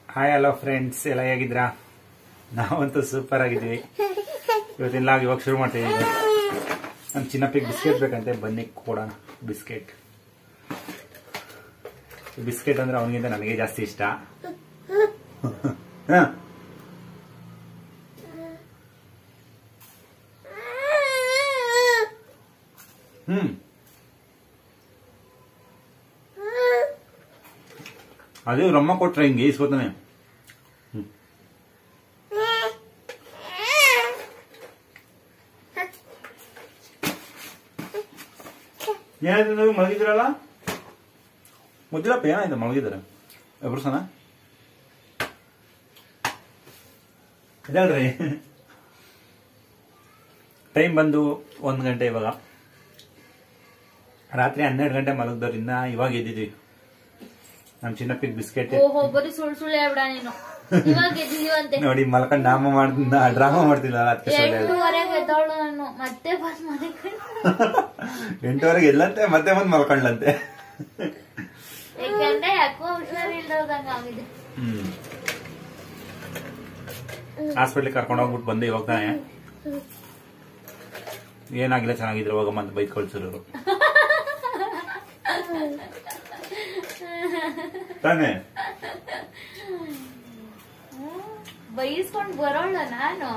Hi hello friends ಎಲ್ಲ ಹೇಗಿದ್ರಾ ನಾವಂತೂ super ಆಗಿದ್ದೀವಿ ಇವತ್ತಿನ ಲಾಗ್ ಇವಾಗ ಶುರು ಮಾಡ್ತೀವಿ ನಮ್ಮ ಚಿನ್ನಪ್ಪಿಗೆ ಬಿಸ್ಕೆಟ್ ಬೇಕಂತೆ ಬನ್ನಿ ಕೊಡೋಣ ಬಿಸ್ಕೆಟ್ ಬಿಸ್ಕೆಟ್ ಅಂದ್ರೆ ಅವನಿಗಿಂತ ನನಗೆ ಜಾಸ್ತಿ ಇಷ್ಟ ಹ. ಹ್ಮ್ ಅದೇ ರಮ್ಮ ಕೊಟ್ರೆ ಹಿಂಗೆ ಇಸ್ಕೊತಾನೆ ಹ್ಮ್. ಏನಾಯ್ತು ನೀವು ಮಲಗಿದ್ರಲ್ಲ ಮುದ್ದಿರಪ್ಪ ಏನಾಯ್ತು ಮಲಗಿದ್ರ ಎಬ್ರು ಸನ ಇದಲ್ರಿ ಟೈಮ್ ಬಂದು ಒಂದು ಗಂಟೆ ಇವಾಗ ರಾತ್ರಿ ಹನ್ನೆರಡು ಗಂಟೆ ಮಲಗ್ದವ್ರಿಂದ ಇವಾಗ ಎದ್ದಿದ್ವಿ ನಮ್ಮ ಚಿನ್ನಪ್ಪಿಗೆ ಬಿಸ್ಕೆಟ್ ಓಹೋ ಬರೀ ಸುಳ್ ಸುಳ್ಳು ಹೇಳ್ಬಿಡ ನೀನು ಇವಾಗ ಎದ್ದಿದೀವಂತೆ ನೋಡಿ ಮಲ್ಕೊಂಡ್ ನಾಮ ಮಾಡ್ತಿದ್ದ ಡ್ರಾಮಾ ಮಾಡ್ತಿಲ್ಲ ಅದಕ್ಕೆ ಸುಳ್ಳು ಹೇಳ್ದೆ. ಎಂಟೂವರೆಗೆ ಎದ್ದವಳು ನಾನು ಮತ್ತೆ ಬಸ್ ಮನೆ ಎಂಟುವರೆಗೆ ಎಲ್ಲಂತೆ ಮತ್ತೆ ಬಂದು ಮಲ್ಕೊಂಡ್ಲಂತೆ ಯಾಕಂದ್ರೆ ಯಾಕೋ ಹುಷಾರಿಲ್ದಂಗ ಆಗಿದೆ ಹ್ಮ್ ಹಾಸ್ಪಿಟ್ಲಿಗೆ ಕರ್ಕೊಂಡು ಹೋಗ್ಬಿಟ್ಟು ಬಂದೆ ಇವಾಗ ತಾನೆ ಏನಾಗಿಲ್ಲ ಚೆನ್ನಾಗಿದ್ರೆ ಹೋಗಮ್ಮ ಅಂತ ಬೈಕ್ ಕಳ್ಸಿರೋರು ತಾನೆ ಬೈಸ್ಕೊಂಡ್ ಬರೋಳ ನಾನು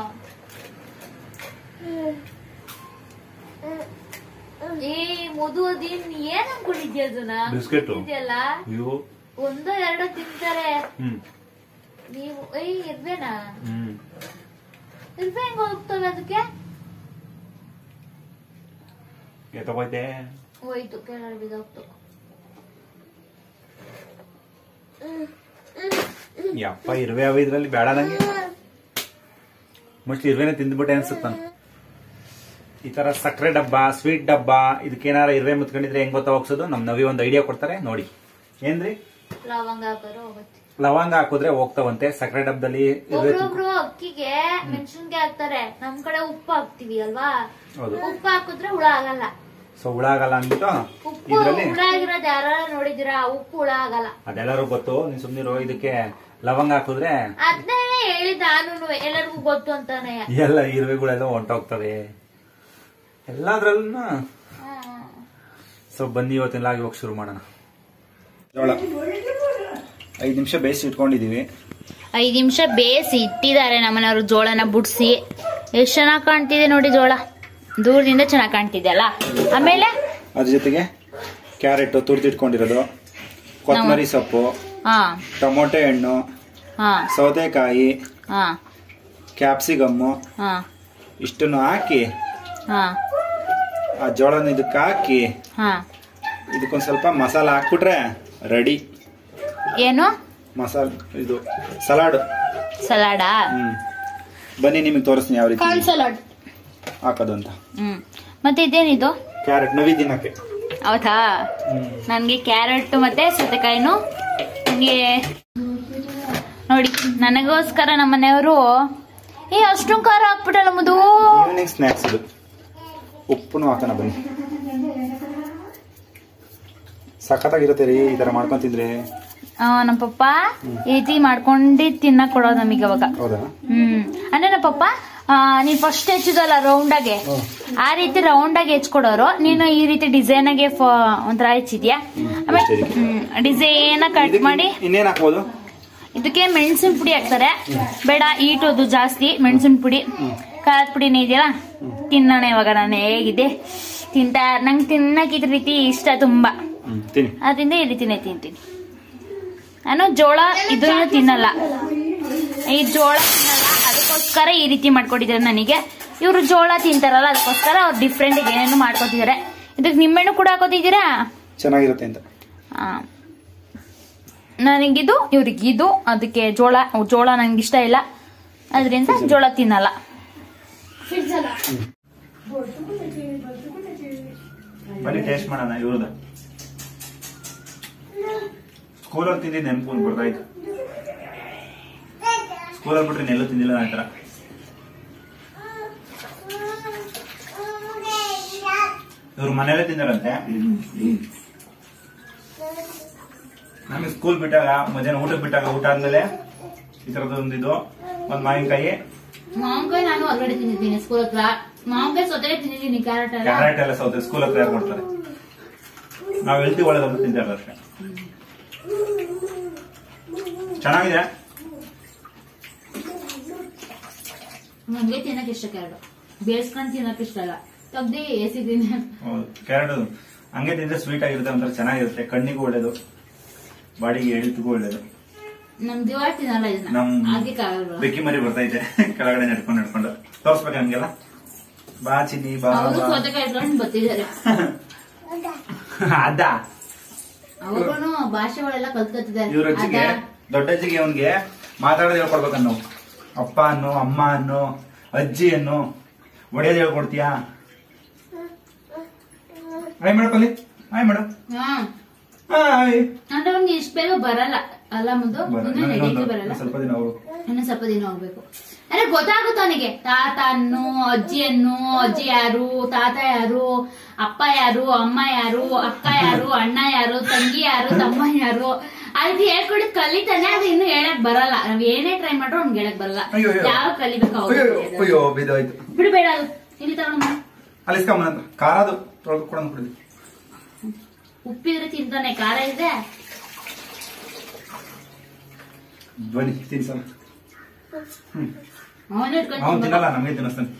ಏ ಮಧು ಅದೇನ್ ಏನ್ ಅನ್ಕೊಂಡಿದ್ಯ ಅದನ್ನ ಬಿಸ್ಕೆಟು. ಇದೆಯಲ್ಲ ಅಯ್ಯೋ ಒಂದೋ ಎರಡೋ ತಿಂತಾರೆ ಹ್ಮ್ ನೀವು ಏಯ್ ಇರ್ಬೇನಾ ಹ್ಮ್ ಇರ್ಬೇ ಹೆಂಗ್ ಹೋಗ್ತವೆ ಅದಕ್ಕೆ ಎತ್ತೋಗೈತೆ ಹೋಯ್ತು ಕೆಳಗೆ ಬಿದ್ದೋಗ್ತು ಯಪ್ಪ ಇರುವೆ ಅವ ಇದ್ರಲ್ಲಿ ಬೇಡ ನಂಗೆ ಮೋಸ್ಟ್ಲಿ ಇರುವೆನೆ ತಿಂದ್ಬಿಟ್ಟೆ ಅನ್ಸುತ್ತ ಈ ತರ ಸಕ್ಕರೆ ಡಬ್ಬ ಸ್ವೀಟ್ ಡಬ್ಬ ಇದಕ್ಕೇನಾರ ಇರುವೆ ಮುತ್ಕೊಂಡಿದ್ರೆ ಹೆಂಗ್ ಗೊತ್ತಾ ಹೋಗ್ಸೋದು ನಮ್ ನವಿ ಒಂದು ಐಡಿಯಾ ಕೊಡ್ತಾರೆ ನೋಡಿ ಏನ್ರಿ ಲವಂಗ ಹಾಕೋರು ಹೋಗುತ್ತೆ ಲವಂಗ ಹಾಕಿದ್ರೆ ಹೋಗ್ತಾವಂತೆ ಸಕ್ಕರೆ ಡಬ್ಬದಲ್ಲಿ ಇರುವೆ ತುಪ್ಪ- ಒಬ್ರೊಬ್ರು ಅಕ್ಕಿಗೆ ಮೆಣಸಿನ್ಕಾಯಿ ಹಾಕ್ತಾರೆ ನಮ್ ಕಡೆ ಉಪ್ಪು ಹಾಕ್ತಿವಿ ಅಲ್ವಾ ಹೌದು ಉಪ್ಪು ಹಾಕಿದ್ರೆ ಹುಳ ಆಗಲ್ಲ ಸೊ ಹುಳ ಆಗಲ್ಲ ಅಂದ್ಬಿಟ್ಟು ಉಪ್ಪು ಇದ್ರಲ್ಲಿ ಹುಳ ಆಗಿರೋದ್ ಯಾರು ನೋಡಿದಿರಾ ಉಪ್ಪು ಹುಳ ಆಗಲ್ಲ ಅದೆಲ್ಲರೂ ಗೊತ್ತು ನೀನ್ ಸುಮ್ನಿರೋ ಇದಕ್ಕೆ ಲವಂಗ ಹಾಕಿದ್ರೆ ಅದನ್ನೇ ಹೇಳಿದ್ ನಾನು ಎಲ್ಲರಿಗೂ ಗೊತ್ತು ಅಂತಾನೆ ಎಲ್ಲ ಇರುವೆಗಳೆಲ್ಲ ಹೊಂಟೋಗ್ತವೆ ಎಲ್ಲಾದ್ರಲ್ಲೂ ಸೊ ಬನ್ನಿ ಇವತ್ತೆಲ್ಲ ಇವಾಗ ಶುರು ಮಾಡೋಣ ಜೋಳ ಐದು ನಿಮಿಷ ಬೇಯಿಸಿ ಇಟ್ಕೊಂಡಿದೀವಿ ಐದ್ ನಿಮಿಷ ಬೇಯಿಸಿ ಇಟ್ಟಿದ್ದಾರೆ ನಮ್ಮನೆಯವರು ಜೋಳನ ಬುಡ್ಸಿ ಎಷ್ಟ್ ಚೆನ್ನಾಗ್ ಕಾಣ್ತಿದೆ ನೋಡಿ ಜೋಳ ದೂರದಿಂದ ಚೆನ್ನಾಗ್ ಕಾಣ್ತಿದೆ ಅಲ್ಲ ಆಮೇಲೆ ಅದ್ರ ಜೊತೆಗೆ ಕ್ಯಾರೆಟ್ ತುರ್ದಿಟ್ಕೊಂಡಿರೋದು ಕೊತ್ತಂಬರಿ ಸೊಪ್ಪು ಹಾ ಟೊಮೊಟೊ ಹಣ್ಣು ಹಾ ಸೌತೆಕಾಯಿ ಹಾ ಕ್ಯಾಪ್ಸಿಕಮ್ಮು ಹಾ ಇಷ್ಟನ್ನು ಹಾಕಿ ಹಾ ಆ ಜೋಳನ ಇದಕ್ಕೆ ಹಾಕಿ ಹಾ ಇದಕ್ಕೊಂದು ಸ್ವಲ್ಪ ಮಸಾಲ ಹಾಕ್ಬಿಟ್ರೆ ರೆಡಿ ಏನು ಮಸಾಲ ಇದು ಸಲಾಡ್ ಸಲಾಡಾ ಹ್ಮ್ ಬನ್ನಿ ನಿಮಗೆ ತೋರಿಸ್ತೀನಿ ಯಾವ ರೀತಿ ಕಾರ್ನ್ ಸಲಾಡ್ ಹಾಕೋದು ಅಂತ ಹ್ಮ್ ಮತ್ತೆ ಇದೇನಿದು ಕ್ಯಾರೆಟ್ ನವಿ ದಿನಕ್ಕೆ ಹೌದಾ ನನ್ಗೆ ಕ್ಯಾರೆಟ್ ಮತ್ತೆ ಸೌತೆಕಾಯಿನು ನನಗೆ ನೋಡಿ ನನಗೋಸ್ಕರ ನಮ್ಮ ಮನೆಯವರು ಏ ಅಷ್ಟೊಂದು ಖಾರ ಹಾಕ್ಬಿಟ್ಟಲ್ಲ ಮುದು ಈವ್ನಿಂಗ್ ಸ್ನ್ಯಾಕ್ಸ್ ಇದು ಉಪ್ಪುನು ಹಾಕೋಣ ಬನ್ನಿ ಸಖತ್ತಾಗಿರುತ್ತೆ ರೀ ಈ ತರ ಮಾಡ್ಕೊಂಡ್ ತಿಂದ್ರೆ ಆ, ನಮ್ಮ ಪಪ್ಪ ಈ ರೀತಿ ಮಾಡ್ಕೊಂಡು ತಿನ್ನಕ್ ಕೊಡೋದು ನಮಗೆ ಅವಾಗ ಹೌದಾ ಹ್ಮ್ ಅಂದ್ರೆ ನಮ್ಮ ಪಪ್ಪ ಆ, ನೀನ್ ಫಸ್ಟ್ ಹೆಚ್ಚಿದಲ್ಲ ರೌಂಡ್ ಆಗಿ ಆ ರೀತಿ ರೌಂಡ್ ಆಗಿ ಹೆಚ್ಕೊಡೋರು ನೀನು ಈ ರೀತಿ ಡಿಸೈನ್ ಆಗಿ ಫ- ಒಂಥರ ಹೆಚ್ಚಿದ್ಯಾ ಆಮೇಲೆ ಅಷ್ಟೇ ಇದಕ್ಕೆ. ಡಿಸೈನ್ ಕಟ್ ಮಾಡಿ ಇನ್ನೇನ್ ಹಾಕ್ಬೋದು ಇದಕ್ಕೆ ಮೆಣಸಿನ ಪುಡಿ ಹಾಕ್ತಾರೆ ಬೇಡ ಈಟೋದು ಜಾಸ್ತಿ ಮೆಣಸಿನ ಪುಡಿ ಖಾರದ ಪುಡಿನೇ ಇದೆಯಲ್ಲ ತಿನ್ನೋಣ ಇವಾಗ ನಾನು ಹೇಗಿದೆ ತಿಂತಾ ನಂಗೆ ತಿನ್ನಕ್ಕೆ ಇದ್ರ ರೀತಿ ಇಷ್ಟ ತುಂಬಾ ಹ್ಮ್ ತಿನ್ನಿ ಅದರಿಂದ ಈ ರೀತಿನೇ ತಿಂತೀನಿ ನಾನು ಜೋಳ ಇದನ್ನು ತಿನ್ನಲ್ಲ ಈ ಜೋಳ ತಿನ್ನಲ್ಲ ಅದಕ್ಕೋಸ್ಕರ ಈ ರೀತಿ ಮಾಡ್ಕೊಟ್ಟಿದ್ದಾರೆ ನನಗೆ ಇವರು ಜೋಳ ತಿಂತಾರಲ್ಲ ಅದಕ್ಕೋಸ್ಕರ ಅವ್ರು ಡಿಫ್ರೆಂಟ್ ಏನೇನು ಮಾಡ್ಕೊತಿದ್ದಾರೆ ಇದಕ್ಕೆ ನಿಮ್ಮೆಣ್ಣು ಕೂಡ ಹಾಕೋತಿದ್ದೀರಾ ಚೆನ್ನಾಗಿರುತ್ತೆ ಅಂತ ಆ, ನನಗಿದು ಇವ್ರಿಗಿದು ಅದಕ್ಕೆ ಜೋಳ ಜೋಳ ನಂಗೆ ಇಷ್ಟ ಇಲ್ಲ ಅದರಿಂದ ಜೋಳ ತಿನ್ನಲ್ಲ ಬನ್ನಿ ಟೇಸ್ಟ್ ಮಾಡೋಣ ಇವ್ರದ ಸ್ಕೂಲಲ್ಲಿ ತಿಂದಿದ್ದು ನೆನಪು ಬರ್ತಾಯ್ತು ಸ್ಕೂಲಲ್ಲಿ ಬಿಟ್ರೆ ನೆಲ್ಲೂ ತಿಂದಿಲ್ಲ ಆ ಥರ ಇವ್ರು ಮನೇಲೆ ತಿಂದಾರಂತೆ ನಮಗೆ ಸ್ಕೂಲ್ ಬಿಟ್ಟಾಗ ಮಧ್ಯಾಹ್ನ ಊಟಕ್ಕೆ ಬಿಟ್ಟಾಗ ಊಟ ಆದ್ಮೇಲೆ ಈ ತರದೊಂದಿದು ಒಂದ್ ಮಾವಿನಕಾಯಿ ಮಾವಿನಕಾಯಿ ನಾನು ಹೊರಗಡೆ ತಿಂದಿದ್ದೀನಿ ಸ್ಕೂಲ್ ಹತ್ರ ಮಾವಿನಕಾಯಿ ಸೊತೆಗೆ ತಿಂದಿದ್ದೀನಿ ಕ್ಯಾರೆಟ್ ಎಲ್ಲ ಕ್ಯಾರೆಟ್ ಎಲ್ಲ ಸೌತೆ ಸ್ಕೂಲ್ ಹತ್ರ ಯಾರು ಮಾಡ್ತಾರೆ ನಾವು ಹೆಲ್ತಿ ಒಳ್ಳೇದಂತ ತಿಂತಾ ಇರೋದು ಅಷ್ಟೇ ಚೆನ್ನಾಗಿದೆ ನಂಗೆ ತಿನ್ನಕ್ ಇಷ್ಟ ಕ್ಯಾರೆಟ್ ಬೇಯಿಸ್ಕೊಂಡು ತಿನ್ನಕ್ ಇಷ್ಟ ಅಲ್ಲ ತೆಗ್ದು ಎಸಿದ್ದೀನಿ ಹೌದು ಕ್ಯಾರೆಟ್ ಹಂಗೆ ತಿಂದ್ರೆ ಸ್ವೀಟ್ ಆಗಿರುತ್ತೆ ಒಂಥರ ಚೆನ್ನಾಗಿರುತ್ತೆ ಕಣ್ಣಿಗೂ ಒಳ್ಳೇದು ಬಾಡಿಗೆ ಹೆಲ್ತ್ಗೂ ಒಳ್ಳೇದು ನಮ್ ದಿವಾ ತಿನ್ನಲ್ಲ ಇದನ್ನ ನಮ್ ಅದಕ್ಕೆ ಆಗಲ್ವಾ ಬೆಕ್ಕಿ ಮರಿ ಬರ್ತೈತೆ ಕೆಳಗಡೆ ನಡ್ಕೊಂಡು ನಡ್ಕೊಂಡು ತೋರ್ಸ್ಬೇಕು ಹಂಗೆಲ್ಲ ಬಾ ಚಿನ್ನಿ ಬಾ ಅವರು ಬಾ ಸೌತೆಕಾಯಿ ಇಟ್ಕೊಂಡು ಬರ್ತಿದ್ದಾರೆ ಅದ ಅವ್ರು ಭಾಷೆಗಳೆಲ್ಲ ಕಲ್ತ್ಕೊತಿದ್ದಾರೆ ಇವ್ರ ಅಜ್ಜಿಗೆ ಅದ ದೊಡ್ಡಜ್ಜಿಗೆ ಅವನ್ಗೆ ಮಾತಾಡೋದು ಹೇಳ್ಕೊಡ್ಬೇಕನ್ನು ಅಪ್ಪ ಅನ್ನು ಅಮ್ಮ ಅನ್ನು ಅಜ್ಜಿ ಅನ್ನು ಒಡೆಯೋದು ಹೇಳ್ಕೊಡ್ತೀಯಾ ಆಯ್ ಮಾಡಪ್ಪಲ್ಲಿ ಆಯ್ ಮಾಡು ಹಾ ಆಯ್ ಅಂದ್ರೆ ಅವ್ನಿಗೆ ಇಷ್ಟ ಬೇಗ ಬರಲ್ಲ ಅಲ್ಲ ಮುಂದು ಇನ್ನು ನಡೆಯಕ್ಕೆ ಬರಲ್ಲ ಸ್ವಲ್ಪ ದಿನ ಅವರು ಇನ್ನು ಸ್ವಲ್ಪ ದಿನ ಹೋಗ್ಬೇಕು ಅಂದ್ರೆ ಗೊತ್ತಾಗುತ್ತೆ ಅವನಿಗೆ ತಾತ ಅನ್ನು ಅಜ್ಜಿ ಅನ್ನು ಅಜ್ಜಿ ಯಾರು ತಾತ ಯಾರು ಅಪ್ಪ ಯಾರು ಅಮ್ಮ ಯಾರು ಅಕ್ಕ ಯಾರು ಅಣ್ಣ ಯಾರು ತಂಗಿ ಯಾರು ತಮ್ಮ ಯಾರು ಆ ರೀತಿ ಹೇಳ್ಕೊಡಿ ಕಲಿತಾನೆ ಅದು ಇನ್ನು ಹೇಳಕ್ ಬರಲ್ಲ ನಾವ್ ಏನೇ ಟ್ರೈ ಮಾಡ್ರು ಅವ್ನಿಗೆ ಹೇಳಕ್ ಬರಲ್ಲ ಅಯ್ಯೋ, ಅಯ್ಯೋ. ಯಾವ ಕಲಿಬೇಕು ಅಯ್ಯೋ ಅಯ್ಯೋ ಬಿದ್ದೋಯ್ತು ಬಿಡ್ಬೇಡ ಅದು ಇಲ್ಲಿ ತಗೊಂಡ್ ಅಲ್ಲಿಸ್ಕೊಂಬನ ಖಾರದು ತೊಳೆದು ಕೂಡ ಕುಡಿದು ಉಪ್ಪಿದ್ರೆ ತಿಂತಾನೆ ಖಾರ ಇದೆ ಬನ್ನಿ ತಿನ್ಸಲ್ಲ ಹ್ಮ್ ಅವನೇ ಅವ್ನು ತಿನ್ನಲ್ಲ ನಮಗೆ ತಿನ್ನಿಸ್ತಾನೆ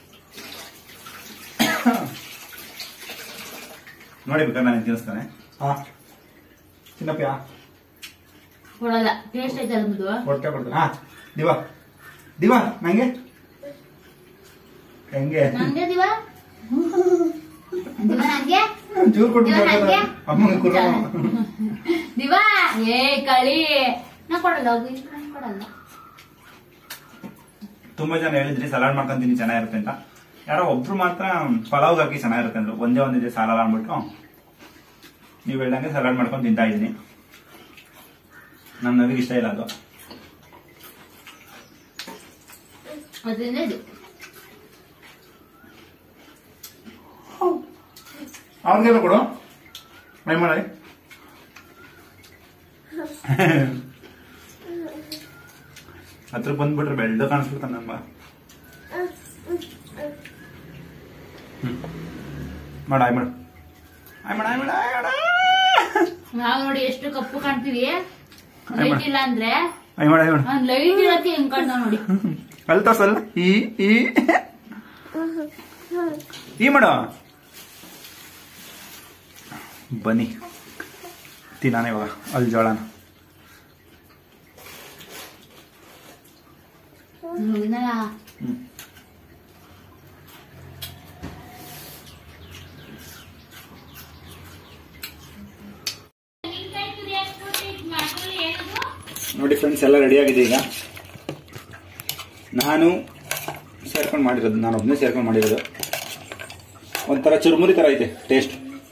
ನೋಡಿ ಬೇಕಾದ್ರೆ ನನಗೆ ತಿನ್ನಿಸ್ತಾನೆ ಹಾ ಚಿನ್ನಪ್ಪ ಕೊಡಲ್ಲ ಟೇಸ್ಟ್ ಐತೆ ಅದು ಮುದ್ದು ಹೊಟ್ಟೆ ಕೊಡ್ತಾನೆ ಹಾ ದಿವಾ ದಿವಾ ನಂಗೆ ಹೆಂಗೆ ನಂಗೆ ದಿವಾ ದಿವಾ ನಂಗೆ ಚೂರು ಕೊಟ್ಟು ದಿವಾ ನಂಗೆ ಅಮ್ಮಂಗೆ ಕುರ್ರ ದಿವಾ ಏ ಕಳಿ ನಾ ಕೊಡಲ್ಲ ಹೋಗು ನಾನ್ ಕೊಡಲ್ಲ ತುಂಬಾ ಜನ ಹೇಳಿದ್ರಿ ಸಲಾಡ್ ಮಾಡ್ಕೊಂತೀನಿ ಚೆನ್ನಾಗಿರುತ್ತೆ ಅಂತ ಯಾರೋ ಒಬ್ರು ಮಾತ್ರ ಪಲಾವ್ಗೆ ಹಾಕಿ ಚೆನ್ನಾಗಿರುತ್ತೆ ಅಂದ್ರು ಒಂದೇ ಒಂದಿದೆ ಸಲಾಡ್ ಅಂದ್ಬಿಟ್ಟು ನೀವು ಹೇಳ್ದಂಗೆ ಸಲಾಡ್ ಮಾಡ್ಕೊಂಡು ತಿಂತಾ ಇದ್ದೀನಿ ನಮ್ಮ ನವಿಗೆ ಇಷ್ಟ ಇಲ್ಲ ಅದು ಅದರಿಂದ ಇದು ಅವ್ರಿಗೆಲ್ಲ ಕೊಡು ಮೈ ಮಾಡಿ ಹತ್ರ ಬಂದ್ಬಿಟ್ರೆ ಬೆಳ್ದ ಕಾಣಿಸ್ಬಿಡ್ತಾನೆ ನಮ್ಮ ಹ್ಮ್. ಮಾಡು ಆಯ್ ಮಾಡು ಆಯ್ ಮಾಡು ಆಯ್ ಮಾಡು ಆಯ್ ಮಾಡು ನಾವ್ ನೋಡಿ ಎಷ್ಟು ಕಪ್ಪು ಕಾಣ್ತೀವಿ ಲೈಟ್ ಇಲ್ಲ ಅಂದ್ರೆ ಆಯ್ ಮಾಡು ಆಯ್ ಮಾಡು ಅವ್ನ್ ಲೈಟ್ ಇರತ್ತೆ ಹೆಂಗ್ ಕಾಣ್ತಾವ್ ನೋಡಿ ಅಲ್ಲಿ ತೋರ್ಸಲ್ಲ ಈ ಈ ಈ ಮಾಡು ಬನ್ನಿ ತಿನ್ನಾನ ಇವಾಗ ಅಲ್ಲಿ ಜೋಳನ ಇದನ್ನೆಲ್ಲ ಹ್ಮ್. ನೋಡಿ ಫ್ರೆಂಡ್ಸ್ ಎಲ್ಲ ರೆಡಿ ಆಗಿದೆ ಈಗ ನಾನು ಸೇರ್ಕೊಂಡು ಮಾಡಿರೋದು ನಾನು ಒಬ್ಬನೇ ಸೇರ್ಕೊಂಡು ಮಾಡಿರೋದು ಒಂಥರ ಚುರುಮುರಿ ಥರ ಐತೆ ಟೇಸ್ಟ್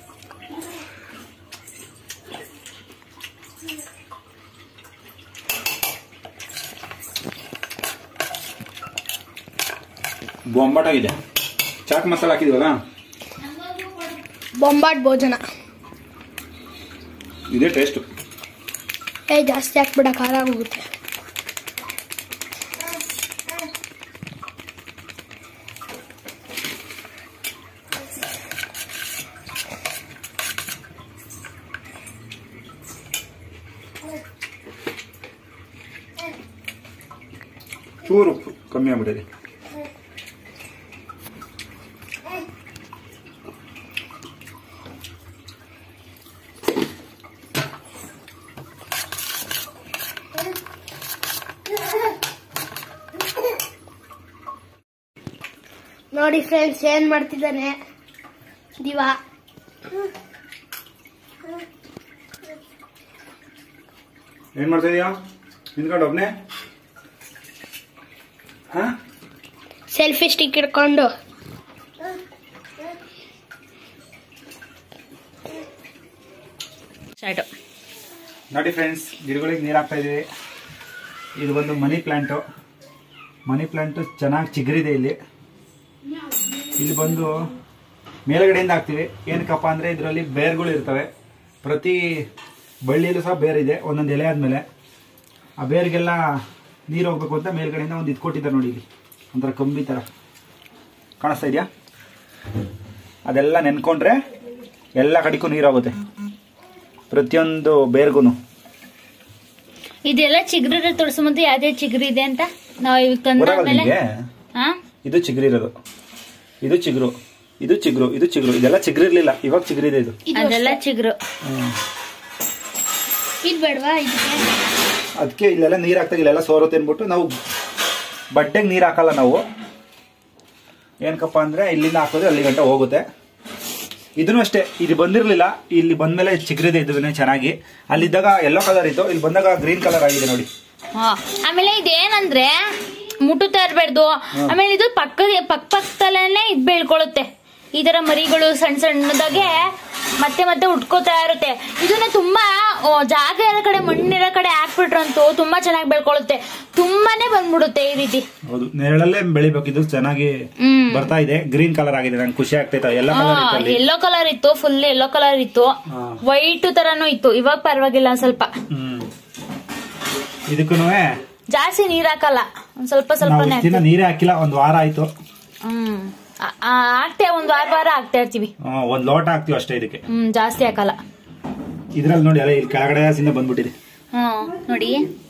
ಬೊಂಬಾಟಾಗಿದೆ ಚಾಟ್ ಮಸಾಲ ಹಾಕಿದ್ವಲ್ಲ ಬೊಂಬಾಟ್ ಭೋಜನ ಇದೇ ಟೇಸ್ಟ್ ಏ ಜಾಸ್ತಿ ಹಾಕ್ಬಿಡ ಖಾರ ಆಗೋಗುತ್ತೆ ಚೂರು ಉಪ್ಪು ಕಮ್ಮಿ ಆಗ್ಬಿಟ್ಟಿದೆ ನೋಡಿ ಫ್ರೆಂಡ್ಸ್ ಏನ್ ಮಾಡ್ತಿದ್ದಾನೆ ದಿವಾ ಏನ್ ಮಾಡ್ತಾ ಇದೀಯಾ ನಿಂತ್ಕೊಂಡು ಒಬ್ನೇ ಹಾ ಸೆಲ್ಫಿ ಸ್ಟಿಕ್ ಇಟ್ಕೊಂಡು ಸ್ಟಾರ್ಟ್ ನೋಡಿ ಫ್ರೆಂಡ್ಸ್ ಗಿಡಗಳಿಗೆ ನೀರು ಹಾಕ್ತಾ ಇದೀವಿ ಇದು ಒಂದು ಮನಿ ಪ್ಲಾಂಟು ಮನಿ ಪ್ಲಾಂಟು ಚೆನ್ನಾಗಿ ಚಿಗುರಿದೆ ಇಲ್ಲಿ ಇಲ್ಲಿ ಬಂದು ಮೇಲ್ಗಡೆಯಿಂದ ಹಾಕ್ತೀವಿ ಏನಕ್ಕಪ್ಪ ಅಂದರೆ ಇದರಲ್ಲಿ ಬೇರ್ಗಳು ಇರ್ತವೆ ಪ್ರತಿ ಬಳ್ಳಿಯಲ್ಲೂ ಸಹ ಬೇರೆ ಇದೆ ಒಂದೊಂದು ಎಲೆ ಆದ್ಮೇಲೆ ಆ ಬೇರಿಗೆಲ್ಲ ನೀರು ಹೋಗ್ಬೇಕು ಅಂತ ಮೇಲ್ಗಡೆಯಿಂದ ಒಂದು ಇದು ಕೊಟ್ಟಿದ್ದಾರೆ ನೋಡಿ ಇಲ್ಲಿ ಒಂಥರ ಕಂಬಿ ಥರ ಕಾಣಿಸ್ತಾ ಇದೆಯಾ ಅದೆಲ್ಲ ನೆನ್ಕೊಂಡ್ರೆ ಎಲ್ಲ ಕಡೆಗೂ ನೀರು ಹೋಗುತ್ತೆ ಪ್ರತಿಯೊಂದು ಬೇರ್ಗೂ ಇದೆಲ್ಲ ಚಿಗುರು ತೋರಿಸು ಮತ್ತೆ ಯಾವ್ದೇ ಚಿಗುರು ಇದೆ ಅಂತ ನಾವು ಇವಾಗ ತಂದಾದ್ಮೇಲೆ ನಿಮಗೆ ಹಾ ಇದು ಚಿಗುರಿರೋದು ಇದು ಚಿಗುರು ಇದು ಚಿಗುರು ಇದು ಚಿಗುರು ಇದೆಲ್ಲ ಚಿಗುರಿರ್ಲಿಲ್ಲ ಇವಾಗ ಚಿಗುರಿದೆ ಇದು ಅದೆಲ್ಲ ಚಿಗುರು ಇದು ಬೇಡವಾ ಇದಕ್ಕೆ ಅದಕ್ಕೆ ಇಲ್ಲೆಲ್ಲ ನೀರು ಹಾಕ್ದಾಗ ಇಲ್ಲೆಲ್ಲ ಸೋರುತ್ತೆ ಅಂದ್ಬಿಟ್ಟು ನಾವು ಬಟ್ಟೆಗೆ ನೀರು ಹಾಕಲ್ಲ ನಾವು ಏನಕ್ಕಪ್ಪ ಅಂದ್ರೆ ಇಲ್ಲಿಂದ ಹಾಕೋದ್ರೆ ಅಲ್ಲಿ ಗಂಟ ಹೋಗುತ್ತೆ ಇದನ್ನು ಅಷ್ಟೇ ಇದು ಬಂದಿರಲಿಲ್ಲ ಇಲ್ಲಿ ಬಂದ್ಮೇಲೆ ಚಿಗುರಿದೆ ಇದನ್ನೇ ಚೆನ್ನಾಗಿ ಅಲ್ಲಿದ್ದಾಗ ಯೆಲ್ಲೋ ಕಲರ್ ಇತ್ತು ಇಲ್ಲಿ ಬಂದಾಗ ಗ್ರೀನ್ ಕಲರ್ ಆಗಿದೆ ನೋಡಿ ಹಾ ಆಮೇಲೆ ಇದೇನಂದ್ರೆ ಮುಟ್ಟುತ್ತಾ ಇರ್ಬಾರ್ದು ಆಮೇಲೆ ಇದು ಪಕ್ಕದ ಪಕ್ಕ ಪಕ್ಕದಲ್ಲೇನೆ ಇದ್ ಬೆಳ್ಕೊಳ್ಳುತ್ತೆ ಈ ತರ ಮರಿಗಳು ಸಣ್ಣ ಸಣ್ಣದಾಗೆ ಮತ್ತೆ ಮತ್ತೆ ಉಟ್ಕೋತಾ ಇರುತ್ತೆ ಇದನ್ನ ತುಂಬಾ ಆ, ಜಾಗ ಇರೋ ಕಡೆ ಮಣ್ಣಿರೋ ಕಡೆ ಹಾಕ್ಬಿಟ್ರಂತೂ ತುಂಬಾ ಚೆನ್ನಾಗಿ ಬೆಳ್ಕೊಳ್ಳುತ್ತೆ ತುಂಬಾನೇ ಬಂದ್ಬಿಡುತ್ತೆ ಈ ರೀತಿ ಹೌದು ನೆರಳಲ್ಲೇ ಬೆಳಿಬೇಕು ಇದು ಚೆನ್ನಾಗಿ ಹ್ಮ್ ಬರ್ತಾ ಇದೆ ಗ್ರೀನ್ ಕಲರ್ ಆಗಿದೆ ನಂಗೆ ಖುಷಿ ಆಗ್ತೈತೆ ಎಲ್ಲ ಕಲರ್ ಇತ್ತು ಅಲ್ಲಿ ಎಲ್ಲೋ ಕಲರ್ ಇತ್ತು ಫುಲ್ ಎಲ್ಲೋ ಕಲರ್ ಇತ್ತು ಹಾ. ವೈಟ್ ತರನು ಇತ್ತು ಇವಾಗ ಪರವಾಗಿಲ್ಲ ಒಂದ್ ಸ್ವಲ್ಪ ಹ್ಮ್ ಇದಕ್ಕೂ ಜಾಸ್ತಿ ನೀರ್ ಹಾಕಲ್ಲ ಒಂದ್ ಸ್ವಲ್ಪ ನಾವು ಸ್ವಲ್ಪನೇ ಇಷ್ಟ್ ದಿನ ನೀರೇ ಹಾಕಿಲ್ಲ ಒಂದ್ ವಾರ ಆಯ್ತು ಹ್ಮ್ ಆ- ಆ, ಹಾಕ್ತೇವೆ ಒಂದ್ ವಾರ ವಾರ ಹಾಕ್ತಾ ಇರ್ತೀವಿ ಆ, ಒಂದ್ ಲೋಟ ಹಾಕ್ತಿವಿ ಅಷ್ಟೇ ಇದಕ್ಕೆ ಹ್ಮ್ ಜಾಸ್ತಿ ಹಾಕಲ್ಲ ಇದ್ರಲ್ಲಿ ನೋಡಿ ಅಲ್ಲ ಇಲ್ಲಿ ಕೆಳಗಡೆ ಸಿಂದ ಬಂದ್ಬಿಟ್ಟಿದೆ ಹ್ಮ್ ನೋಡಿ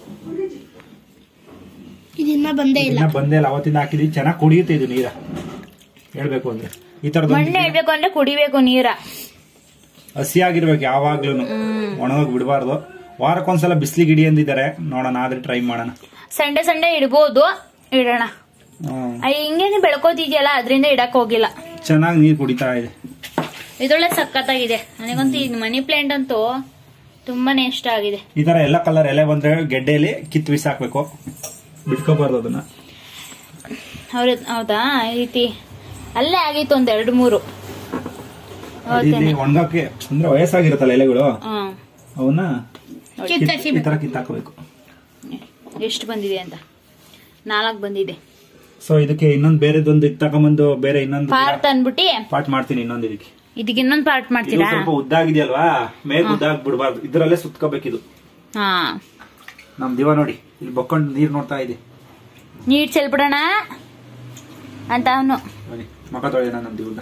ಇದಿನ್ನ ಬಂದೇ ಇಲ್ಲ ಇನ್ನ ಬಂದೇ ಇಲ್ಲ ಅವತ್ತಿಂದ ಹಾಕಿದ್ವಿ ಚೆನ್ನಾಗಿ ಕುಡಿಯುತ್ತೆ ಇದು ನೀರ ಹೇಳ್ಬೇಕು ಅಂದ್ರೆ ಈ ತರದ್ ಮಣ್ಣು ಹೇಳ್ಬೇಕು ಅಂದ್ರೆ ಕುಡಿಬೇಕು ನೀರ ಹಸಿ ಆಗಿರ್ಬೇಕು ಯಾವಾಗ್ಲೂ ಒಣಗೋಗಿ ಬಿಡಬಾರ್ದು ವಾರಕ್ಕೊಂದ್ಸಲ ಬಿಸಿಲಿಗೆ ಇಡಿ ಅಂದಿದ್ದಾರೆ ನೋಡೋಣ ಆದ್ರೆ ಟ್ರೈ ಮಾಡೋಣ ಸಂಡೆ ಸಂಡೆ ಇಡ್ಬೋದು ಇಡೋಣ ಹ್ಮ್. ಆ, ಹಿಂಗೇನೆ ಬೆಳ್ಕೋತಿದ್ಯಲ್ಲ ಅದರಿಂದ ಇಡಕ್ ಹೋಗಿಲ್ಲ ಚೆನ್ನಾಗಿ ನೀರು ಕುಡಿತಾ ಇದೆ ಇದೊಳ್ಳೆ ಸಖತ್ತಾಗಿದೆ ನನಗಂತೂ ಈ ಮನಿ ಪ್ಲಾಂಟ್ ಅಂತೂ ತುಂಬಾನೇ ಇಷ್ಟ ಆಗಿದೆ ಈ ತರ ಎಲ್ಲ ಕಲರ್ ಎಲೆ ಬಂದ್ರೆ ಗೆಡ್ಡೆಯಲ್ಲಿ ಕಿತ್ತು ಬಿಸಾಕ್ಬೇಕು ಬಿಟ್ಕೋಬಾರ್ದು ಅದನ್ನ ಅವ್ರ ಹೌದಾ ಈ ರೀತಿ ಅಲ್ಲೇ ಆಗಿತ್ತು ಒಂದ್ ಎರಡು ಮೂರು ಇಲ್ಲಿ ಒಣಗಕ್ಕೆ ಅಂದ್ರೆ ವಯಸ್ಸಾಗಿರುತ್ತಲ್ಲ ಎಲೆಗಳು ಹ್ಮ್ ಅವನ್ನ ಕಿತ್ತಾಕಿ ಈ ತರ ಕಿತ್ತಾಕಬೇಕು ಎಷ್ಟು ಬಂದಿದೆ ಅಂತ ನಾಲ್ಕು ಬಂದಿದೆ ಸೊ ಇದಕ್ಕೆ ಇನ್ನೊಂದು ಬೇರೆದೊಂದು ಇದು ತಗೊಂಬಂದು ಬೇರೆ ಇನ್ನೊಂದು ಪಾರ್ಟ್ ಅಂದ್ಬಿಟ್ಟು ಪಾಟ್ ಮಾಡ್ತೀನಿ ಇನ್ನೊಂದು ಇದಕ್ಕೆ ಇದಕ್ಕೆ ಇನ್ನೊಂದು ಪಾರ್ಟ್ ಇದು ಮಾಡ್ತೀರಾ ಸ್ವಲ್ಪ ಉದ್ದಾಗಿದೆಯಲ್ವಾ ಮೇಲ್ ಉದ್ದಾಗ್ ಬಿಡಬಾರ್ದು ಇದ್ರಲ್ಲೇ ಸುತ್ಕೋಬೇಕಿದು ಹಾ ನಮ್ ದಿವ ನೋಡಿ ಇಲ್ಲಿ ಬಕ್ಕೊಂಡು ನೀರ್ ನೋಡ್ತಾ ಇದೆ ನೀಟ್ ಚೆಲ್ಬಿಡೋಣ ಅಂತ ಅವನು ನೋಡಿ ಮಕ ತೊಳೆಯೋಣ ನಮ್ ದಿವನ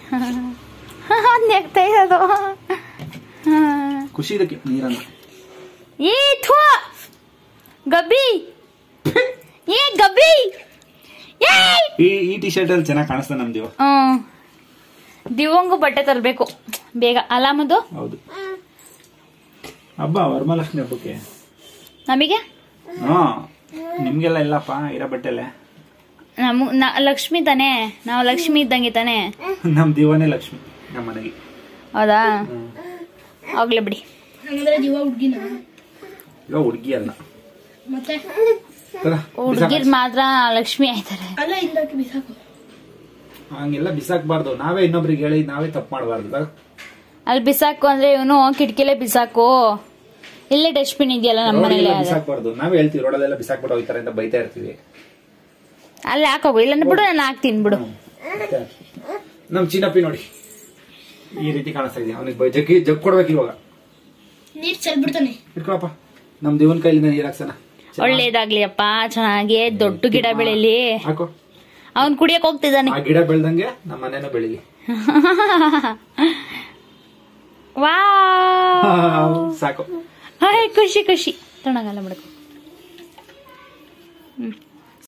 ನೆಗ್ತಾ ಇರೋದು ಹಾ. ಖುಷಿ ಇದಕ್ಕೆ ನೀರನ್ನ ಏ ಥು ಗಬ್ಬಿ ಏ ಗಬ್ಬಿ ಏಯ್! ಈ ಈ ಟಿ ಶರ್ಟ್ ಅಲ್ಲಿ ಚೆನ್ನಾಗಿ ಕಾಣಿಸ್ತಾ ನಮ್ ದಿವ ಹ್ಮ್ ದಿವಂಗು ಬಟ್ಟೆ ತರಬೇಕು ಬೇಗ ಅಲಾಮದು ಹೌದು ಹಬ್ಬ ವರಮಹಾಲಕ್ಷ್ಮಿ ಹಬ್ಬಕ್ಕೆ ನಮಗೆ ಹಾ ನಿಮ್ಗೆಲ್ಲ ಇಲ್ಲಪ್ಪ ಇರೋ ಬಟ್ಟೆಲೆ ನಮ್ ನ- ಲಕ್ಷ್ಮಿ ತಾನೇ ನಾವು ಲಕ್ಷ್ಮಿ ಇದ್ದಂಗೆ ತಾನೇ ನಮ್ ದಿವನೇ ಲಕ್ಷ್ಮಿ ನಮ್ಮ ಮನೆಗೆ ಹೌದಾ ಆಗ್ಲೇ ಬಿಡಿ ಹಂಗಂದ್ರೆ ಜೀವ ಹುಡ್ಗಿನ ಇವಾಗ ಹುಡುಗಿ ಅಲ್ಲ ಮತ್ತೆ ತಗ, ಹುಡುಗಿರ್ ಮಾತ್ರ ಲಕ್ಷ್ಮಿ ಆಯ್ತಾರೆ ಅಲ್ಲ ಹಿಂದಕ್ಕೆ ಬಿಸಾಕು ಹಂಗೆಲ್ಲ ಬಿಸಾಕ್ಬಾರ್ದು ನಾವೇ ಇನ್ನೊಬ್ರಿಗೆ ಹೇಳಿ ನಾವೇ ತಪ್ಪು ಮಾಡಬಾರ್ದು ಅಲ್ಲಿ ಬಿಸಾಕು ಅಂದ್ರೆ ಇವನು ಕಿಟಕಿಲೇ ಬಿಸಾಕು ಇಲ್ಲೇ ಡಸ್ಟ್ಬಿನ್ ಇದೆಯಲ್ಲ ನಮ್ಮ ಮನೇಲಿ ಅದು ಬಿಸಾಕ್ಬಾರ್ದು ನಾವೇ ಹೇಳ್ತೀವಿ ರೋಡಲ್ಲೆಲ್ಲ ಬಿಸಾಕ್ಬಿಟ್ಟು ಹೋಗ್ತಾರೆ ಅಂತ ಬೈತಾ ಇರ್ತೀವಿ ಅಲ್ಲಿ ಹಾಕೋಗು ಇಲ್ಲಾಂದ್ರೆ ಬಿಡು ನಾನು ಹಾಕ್ತೀನಿ ಬಿಡು ಮತ್ತೆ ನಮ್ ಚಿನ್ನಪ್ಪಿ ನೋಡಿ ಈ ರೀತಿ ಕಾಣಿಸ್ತಾ ಇದೆ ಅವನಿಗೆ ಜಗ್ಗಿ ಜಗ್ ಕೊಡ್ಬೇಕು ಇವಾಗ ನೀರ್ ಚೆಲ್ಬಿಡ್ತಾನೆ ಇಟ್ಕೊಳಪ್ಪ ನಮ್ ದೇವನ್ ಕೈಲಿಂದ ನೀರ್ ಹಾಕ್ಸಣ ಒಳ್ಳೇದಾಗ್ಲಿ ಅಪ್ಪ ಚೆನ್ನಾಗಿ ದೊಡ್ಡ ಗಿಡ ಬೆಳಿಲಿ ಹಾಕು ಅವ್ನ್ ಕುಡಿಯಕ್ ಹೋಗ್ತಿದ್ದಾನೆ ಆ ಗಿಡ ಬೆಳ್ದಂಗೆ ನಮ್ಮ ಮನೇನ ಬೆಳಿಲಿ ವಾ ಸಾಕು ಖುಷಿ ಖುಷಿ ತಣ್ಣಗಲ್ಲ ಬಿಡಕು ಹ್ಮ್